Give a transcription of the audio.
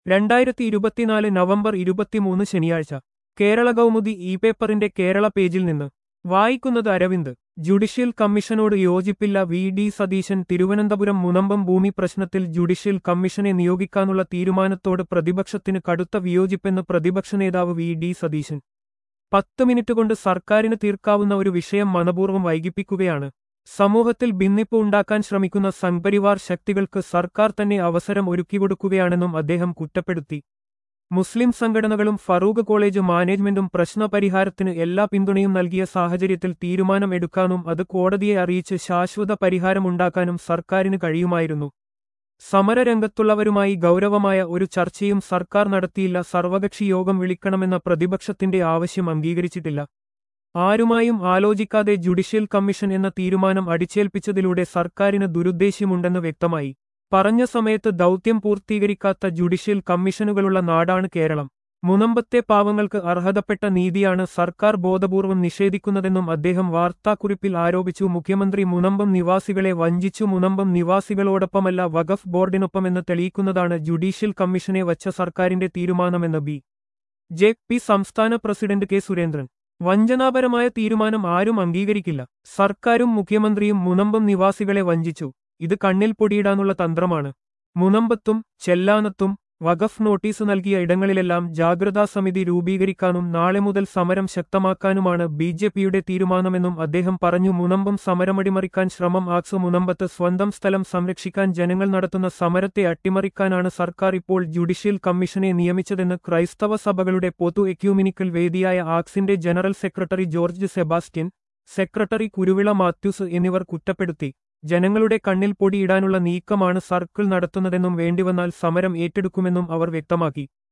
രണ്ടായിരത്തി ഇരുപത്തിനാല് നവംബർ ഇരുപത്തിമൂന്ന് ശനിയാഴ്ച കേരള കൗമുദി ഇ പേപ്പറിന്റെ കേരള പേജിൽ നിന്ന് വായിക്കുന്നത് അരവിന്ദ് ജുഡീഷ്യൽ കമ്മീഷനോട് യോജിപ്പില്ല വി ഡി സതീശൻ തിരുവനന്തപുരം മുനമ്പം ഭൂമി പ്രശ്നത്തിൽ ജുഡീഷ്യൽ കമ്മീഷനെ നിയോഗിക്കാനുള്ള തീരുമാനത്തോട് പ്രതിപക്ഷത്തിന് കടുത്ത വിയോജിപ്പെന്ന് പ്രതിപക്ഷ നേതാവ് വി ഡി സതീശൻ പത്ത് മിനിറ്റ് കൊണ്ട് സർക്കാരിന് തീർക്കാവുന്ന ഒരു വിഷയം മനപൂർവ്വം വൈകിപ്പിക്കുകയാണ് സമൂഹത്തിൽ ഭിന്നിപ്പ് ഉണ്ടാക്കാൻ ശ്രമിക്കുന്ന സംഘപരിവാർ ശക്തികൾക്ക് സർക്കാർ തന്നെ അവസരം ഒരുക്കിക്കൊടുക്കുകയാണെന്നും അദ്ദേഹം കുറ്റപ്പെടുത്തി മുസ്ലിം സംഘടനകളും ഫറൂഖ് കോളേജ് മാനേജ്മെന്റും പ്രശ്നപരിഹാരത്തിന് എല്ലാ പിന്തുണയും നൽകിയ സാഹചര്യത്തിൽ തീരുമാനം എടുക്കാനും അത് കോടതിയെ അറിയിച്ച് ശാശ്വത പരിഹാരമുണ്ടാക്കാനും സർക്കാരിന് കഴിയുമായിരുന്നു സമരരംഗത്തുള്ളവരുമായി ഗൗരവമായ ഒരു ചർച്ചയും സർക്കാർ നടത്തിയില്ല സർവകക്ഷി യോഗം വിളിക്കണമെന്ന പ്രതിപക്ഷത്തിന്റെ ആവശ്യം അംഗീകരിച്ചിട്ടില്ല ആരുമായും ആലോചിക്കാതെ ജുഡീഷ്യൽ കമ്മീഷൻ എന്ന തീരുമാനം അടിച്ചേൽപ്പിച്ചതിലൂടെ സർക്കാരിന് ദുരുദ്ദേശ്യമുണ്ടെന്ന് വ്യക്തമായി പറഞ്ഞ സമയത്ത് ദൗത്യം പൂർത്തീകരിക്കാത്ത ജുഡീഷ്യൽ കമ്മീഷനുകളുള്ള നാടാണ് കേരളം മുനമ്പത്തെ പാവങ്ങൾക്ക് അർഹതപ്പെട്ട നീതിയാണ് സർക്കാർ ബോധപൂർവം നിഷേധിക്കുന്നതെന്നും അദ്ദേഹം വാർത്താക്കുറിപ്പിൽ ആരോപിച്ചു മുഖ്യമന്ത്രി മുനമ്പം നിവാസികളെ വഞ്ചിച്ചു മുനമ്പം നിവാസികളോടൊപ്പമല്ല വഖഫ് ബോർഡിനൊപ്പമെന്ന് തെളിയിക്കുന്നതാണ് ജുഡീഷ്യൽ കമ്മീഷനെ വച്ച സർക്കാരിന്റെ തീരുമാനമെന്ന് ബി ജെ പി സംസ്ഥാന പ്രസിഡന്റ് കെ സുരേന്ദ്രൻ വഞ്ചനാപരമായ തീരുമാനം ആരും അംഗീകരിക്കില്ല സർക്കാരും മുഖ്യമന്ത്രിയും മുനമ്പം നിവാസികളെ വഞ്ചിച്ചു ഇത് കണ്ണിൽ പൊടിയിടാനുള്ള തന്ത്രമാണ് മുനമ്പത്തും ചെല്ലാനത്തും വഖഫ് നോട്ടീസ് നൽകിയ ഇടങ്ങളിലെല്ലാം ജാഗ്രതാ സമിതി രൂപീകരിക്കാനും നാളെ മുതൽ സമരം ശക്തമാക്കാനുമാണ് ബി ജെ പിയുടെ തീരുമാനമെന്നും അദ്ദേഹം പറഞ്ഞു മുനമ്പം സമരമടിമറിക്കാൻ ശ്രമം ആക്സ് മുനമ്പത്ത് സ്വന്തം സ്ഥലം സംരക്ഷിക്കാൻ ജനങ്ങൾ നടത്തുന്ന സമരത്തെ അട്ടിമറിക്കാനാണ് സർക്കാർ ഇപ്പോൾ ജുഡീഷ്യൽ കമ്മീഷനെ നിയമിച്ചതെന്ന് ക്രൈസ്തവ സഭകളുടെ പൊതു എക്യൂമിനിക്കൽ വേദിയായ ആക്സിന്റെ general secretary George Sebastian secretary Kuruvila Mathews എന്നിവർ കുറ്റപ്പെടുത്തി ജനങ്ങളുടെ കണ്ണിൽ പൊടിയിടാനുള്ള നീക്കമാണ് സർക്കിൾ നടത്തുന്നതെന്നും വേണ്ടിവന്നാൽ സമരം ഏറ്റെടുക്കുമെന്നും അവർ വ്യക്തമാക്കി